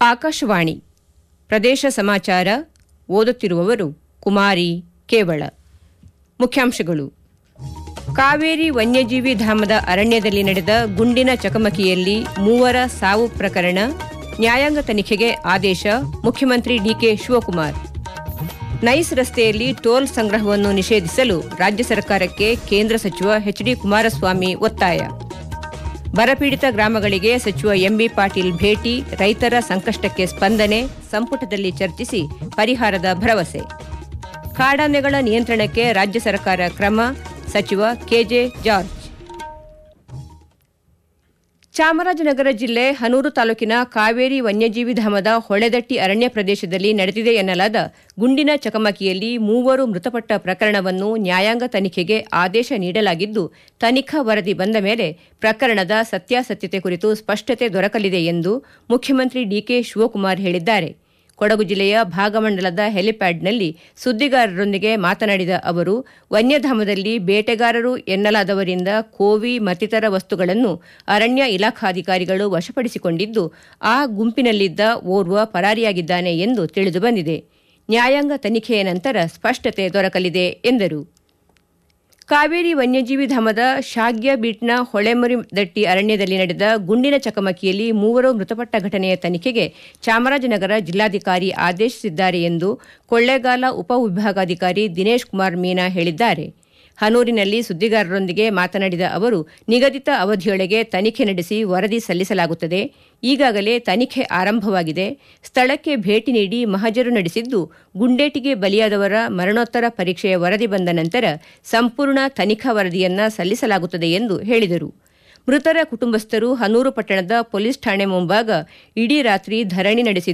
ಆಕಾಶವಾಣಿ ಪ್ರದೇಶ ಸಮಾಚಾರ ಓದುತ್ತಿರುವವರು ಕುಮಾರಿ ಕೇವಳ ಮುಖ್ಯಾಂಶಗಳು ಕಾವೇರಿ ವನ್ಯಜೀವಿ ಧಾಮದ ಅರಣ್ಯದಲ್ಲಿ ನಡೆದ ಗುಂಡಿನ ಚಕಮಕಿಯಲ್ಲಿ ಮೂವರ ಸಾವು ಪ್ರಕರಣ ನ್ಯಾಯಾಂಗ ತನಿಖೆಗೆ ಆದೇಶ ಮುಖ್ಯಮಂತ್ರಿ ಡಿಕೆ ಶಿವಕುಮಾರ್ ನೈಸ್ ರಸ್ತೆಯಲ್ಲಿ ಟೋಲ್ ಸಂಗ್ರಹವನ್ನು ನಿಷೇಧಿಸಲು ರಾಜ್ಯ ಸರ್ಕಾರಕ್ಕೆ ಕೇಂದ್ರ ಸಚಿವ ಎಚ್ಡಿ ಕುಮಾರಸ್ವಾಮಿ ಒತ್ತಾಯ ಬರಪೀಡಿತ ಗ್ರಾಮಗಳಿಗೆ ಸಚಿವ ಎಂಬಿ ಪಾಟೀಲ್ ಭೇಟಿ ರೈತರ ಸಂಕಷ್ಟಕ್ಕೆ ಸ್ಪಂದನೆ ಸಂಪುಟದಲ್ಲಿ ಚರ್ಚಿಸಿ ಪರಿಹಾರದ ಭರವಸೆ ಕಾಡಾನೆಗಳ ನಿಯಂತ್ರಣಕ್ಕೆ ರಾಜ್ಯ ಸರ್ಕಾರ ಕ್ರಮ ಸಚಿವ ಕೆಜೆ ಜಾರ್ಜ್ ಚಾಮರಾಜನಗರ ಜಿಲ್ಲೆ ಹನೂರು ತಾಲೂಕಿನ ಕಾವೇರಿ ವನ್ಯಜೀವಿ ಧಾಮದ ಹೊಳೆದಟ್ಟಿ ಅರಣ್ಯ ಪ್ರದೇಶದಲ್ಲಿ ನಡೆದಿದೆ ಎನ್ನಲಾದ ಗುಂಡಿನ ಚಕಮಕಿಯಲ್ಲಿ ಮೂವರು ಮೃತಪಟ್ಟ ಪ್ರಕರಣವನ್ನು ನ್ಯಾಯಾಂಗ ತನಿಖೆಗೆ ಆದೇಶ ನೀಡಲಾಗಿದ್ದು ತನಿಖಾ ವರದಿ ಬಂದ ಮೇಲೆ ಪ್ರಕರಣದ ಸತ್ಯಾಸತ್ಯತೆ ಕುರಿತು ಸ್ಪಷ್ಟತೆ ದೊರಕಲಿದೆ ಎಂದು ಮುಖ್ಯಮಂತ್ರಿ ಡಿಕೆ ಶಿವಕುಮಾರ್ ಹೇಳಿದ್ದಾರೆ ಕೊಡಗು ಜಿಲ್ಲೆಯ ಭಾಗಮಂಡಲದ ಹೆಲಿಪ್ಯಾಡ್ನಲ್ಲಿ ಸುದ್ದಿಗಾರರೊಂದಿಗೆ ಮಾತನಾಡಿದ ಅವರು ವನ್ಯಧಾಮದಲ್ಲಿ ಬೇಟೆಗಾರರು ಎನ್ನಲಾದವರಿಂದ ಕೋವಿ ಮತ್ತಿತರ ವಸ್ತುಗಳನ್ನು ಅರಣ್ಯ ಇಲಾಖಾಧಿಕಾರಿಗಳು ವಶಪಡಿಸಿಕೊಂಡಿದ್ದು ಆ ಗುಂಪಿನಲ್ಲಿದ್ದ ಓರ್ವ ಪರಾರಿಯಾಗಿದ್ದಾನೆ ಎಂದು ತಿಳಿದುಬಂದಿದೆ ನ್ಯಾಯಾಂಗ ತನಿಖೆಯ ನಂತರ ಸ್ಪಷ್ಟತೆ ದೊರಕಲಿದೆ ಎಂದರು ಕಾವೇರಿ ವನ್ಯಜೀವಿ ಧಾಮದ ಶಾಗ್ಯ ಬೀಟ್ನ ಹೊಳೆಮರಿದಟ್ಟಿ ಅರಣ್ಯದಲ್ಲಿ ನಡೆದ ಗುಂಡಿನ ಚಕಮಕಿಯಲ್ಲಿ ಮೂವರು ಮೃತಪಟ್ಟ ಘಟನೆಯ ತನಿಖೆಗೆ ಚಾಮರಾಜನಗರ ಜಿಲ್ಲಾಧಿಕಾರಿ ಆದೇಶಿಸಿದ್ದಾರೆ ಎಂದು ಕೊಳ್ಳೇಗಾಲ ಉಪವಿಭಾಗಾಧಿಕಾರಿ ದಿನೇಶ್ ಕುಮಾರ್ ಮೀನಾ ಹೇಳಿದ್ದಾರೆ ಹನೂರಿನಲ್ಲಿ ಸುದ್ದಿಗಾರರೊಂದಿಗೆ ಮಾತನಾಡಿದ ಅವರು ನಿಗದಿತ ಅವಧಿಯೊಳಗೆ ತನಿಖೆ ನಡೆಸಿ ವರದಿ ಸಲ್ಲಿಸಲಾಗುತ್ತದೆ ಈಗಾಗಲೇ ತನಿಖೆ ಆರಂಭವಾಗಿದೆ ಸ್ಥಳಕ್ಕೆ ಭೇಟಿ ನೀಡಿ ಮಹಜರು ನಡೆಸಿದ್ದು ಗುಂಡೇಟಿಗೆ ಬಲಿಯಾದವರ ಮರಣೋತ್ತರ ಪರೀಕ್ಷೆಯ ವರದಿ ಬಂದ ನಂತರ ಸಂಪೂರ್ಣ ತನಿಖಾ ವರದಿಯನ್ನ ಸಲ್ಲಿಸಲಾಗುತ್ತದೆ ಎಂದು ಹೇಳಿದರು ಮೃತರ ಕುಟುಂಬಸ್ಥರು ಹನೂರು ಪಟ್ಟಣದ ಪೊಲೀಸ್ ಠಾಣೆ ಮುಂಭಾಗ ಇಡೀ ರಾತ್ರಿ ಧರಣಿ ನಡೆಸಿದ್ದು